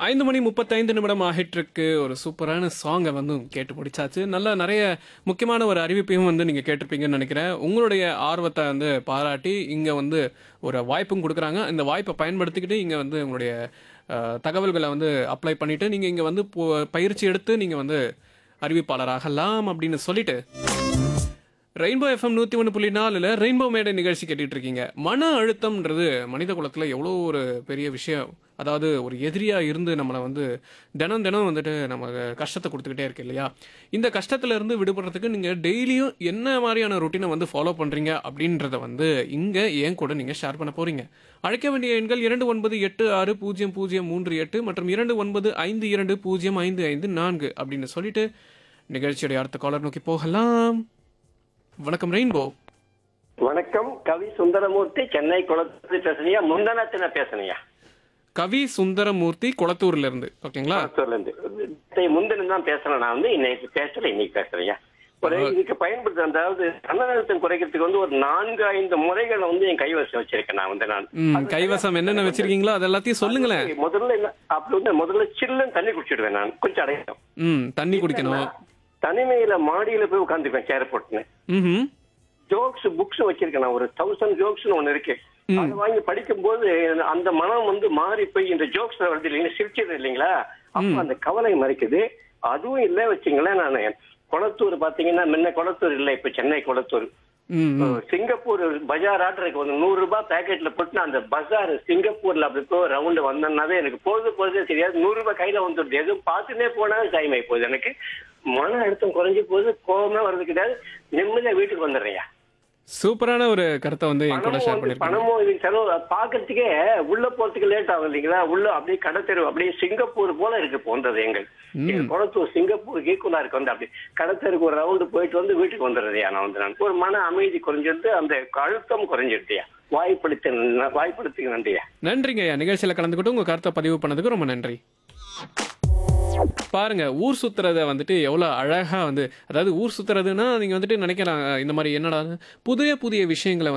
ஐந்து மணி முப்பத்தைந்து நிமிடம் ஆகிட்டிருக்கு ஒரு சூப்பரான சாங்கை வந்து கேட்டு முடிச்சாச்சு நல்ல நிறைய முக்கியமான ஒரு அறிவிப்பையும் வந்து நீங்கள் கேட்டிருப்பீங்கன்னு நினைக்கிறேன் உங்களுடைய ஆர்வத்தை வந்து பாராட்டி இங்கே வந்து ஒரு வாய்ப்பும் கொடுக்குறாங்க இந்த வாய்ப்பை பயன்படுத்திக்கிட்டு இங்கே வந்து உங்களுடைய அஹ், தகவல்களை வந்து அப்ளை பண்ணிவிட்டு நீங்கள் இங்கே வந்து போ- பயிற்சி எடுத்து நீங்கள் வந்து அறிவிப்பாளராகலாம் அப்படின்னு சொல்லிட்டு ரெயின்போ எஃப்எம் நூற்றி ஒன்று புள்ளி நாலில் ரெயின்போ மேடை நிகழ்ச்சி கேட்டுட்டு இருக்கீங்க மன அழுத்தம்ன்றது மனித குலத்தில் எவ்வளோ ஒரு பெரிய விஷயம் அதாவது ஒரு எதிரியாக இருந்து நம்மளை வந்து தினம் தினம் வந்துட்டு நம்ம கஷ்டத்தை கொடுத்துக்கிட்டே இருக்கு இல்லையா இந்த கஷ்டத்துல இருந்து விடுபடுறதுக்கு நீங்கள் டெய்லியும் என்ன மாதிரியான ரொட்டீனை வந்து ஃபாலோ பண்ணுறீங்க அப்படின்றத வந்து இங்கே ஏன் கூட நீங்கள் ஷேர் பண்ண போகிறீங்க அழைக்க வேண்டிய எண்கள் இரண்டு ஒன்பது எட்டு ஆறு பூஜ்ஜியம் பூஜ்ஜியம் மூன்று எட்டு மற்றும் இரண்டு ஒன்பது ஐந்து இரண்டு பூஜ்ஜியம் ஐந்து ஐந்து நான்கு அப்படின்னு சொல்லிட்டு நிகழ்ச்சியுடைய அடுத்த காலர் நோக்கி போகலாம் வணக்கம் ரெயின்போ வணக்கம் கவி சுந்தரமூர்த்தி சென்னை குளத்து பேசுனியா முந்தனத்தின பேசுனியா கவி சுந்தரமூர்த்தி குளத்தூர்ல இருந்து ஓகேங்களா இருந்து முந்தினம் தான் பேசுறேன் நான் வந்து இன்னைக்கு பேசல இன்னைக்கு பேசுறேன் ஒரு இதுக்கு பயன்படுத்த அதாவது மன அழுத்தம் குறைக்கிறதுக்கு வந்து ஒரு நான்கு ஐந்து முறைகளை வந்து என் கைவசம் வச்சிருக்கேன் நான் வந்து நான் ம் கைவசம் என்னென்ன வச்சிருக்கீங்களோ அது எல்லாத்தையும் சொல்லுங்களேன் முதல்ல என்ன அப்படி வந்து முதல்ல சில்லுன்னு தண்ணி குடிச்சிடுவேன் நான் கொஞ்சம் அடையும் ம் தண்ணி குடிக்கணும் தனிமையில மாடியில போய் உட்காந்துக்குவேன் சேர போட்டுன்னு ம் ஜோக்ஸ் புக்ஸ் வச்சிருக்கேன் நான் ஒரு தௌசண்ட் ஜோக்ஸ் ஒன்னு இருக்கு அதை வாங்கி படிக்கும்போது அந்த மனம் வந்து மாறி போய் இந்த ஜோக்ஸ் வருது இல்லைங்களா சிரிச்சது இல்லைங்களா அப்ப அந்த கவலை மறைக்குது அதுவும் இல்ல வச்சுங்களேன் நான் குளத்தூர் பாத்தீங்கன்னா முன்ன குளத்தூர் இல்ல இப்ப சென்னை குளத்தூர் ம் ம். சிங்கப்பூர் பஜார் ஆர்டருக்கு வந்து நூறு ரூபாய் பேக்கெட்ல போட்டு நான் அந்த பஜார் சிங்கப்பூர்ல அப்படி போய் ரவுண்ட் வந்தேன்னாவே எனக்கு போகுது போகுதே தெரியாது நூறு ரூபாய் கையில வந்துடுது எதுவும் பார்த்துட்டே போனா டைம் ஆகி போகுது எனக்கு மன அழுத்தம் குறைஞ்சு போகுது கோபமே வர்றது கிடையாது நிம்மதியா வீட்டுக்கு வந்துடுறேன் சூப்பரான ஒரு கருத்தை வந்து என் கூட பணமும் ஷேர் வந்து பண்ணிருக்கீங்க பணமும் இதுக்கு செலவு பாக்குறதுக்கே உள்ள போறதுக்கு லேட் ஆகும் இல்லைங்களா உள்ள அப்படியே கடத்தெரு அப்படியே சிங்கப்பூர் போல இருக்கு போன்றது எங்கள் எங்க குளத்தூர் சிங்கப்பூர் ஈக்குவலா இருக்கு வந்து அப்படி கடத்தெருக்கு ஒரு ரவுண்டு போயிட்டு வந்து வீட்டுக்கு வந்துடுறதையா நான் வந்து நான் ஒரு மன அமைதி குறைஞ்சிருது அந்த அழுத்தம் குறைஞ்சிருதியா வாய்ப்படுத்த வாய்ப்படுத்துக்கு நன்றியா நன்றிங்க ஐயா நிகழ்ச்சியில் கலந்துக்கிட்டு உங்க கருத்தை பதிவு பண்ணதுக்கு ரொம்ப நன்றி பாருங்க ஊர் சுத்துறத வந்துட்டு எவ்வளோ அழகா வந்து அதாவது ஊர் சுத்துறதுன்னா நீங்க வந்துட்டு நினைக்கலாம் இந்த மாதிரி என்னடா புதிய புதிய விஷயங்களை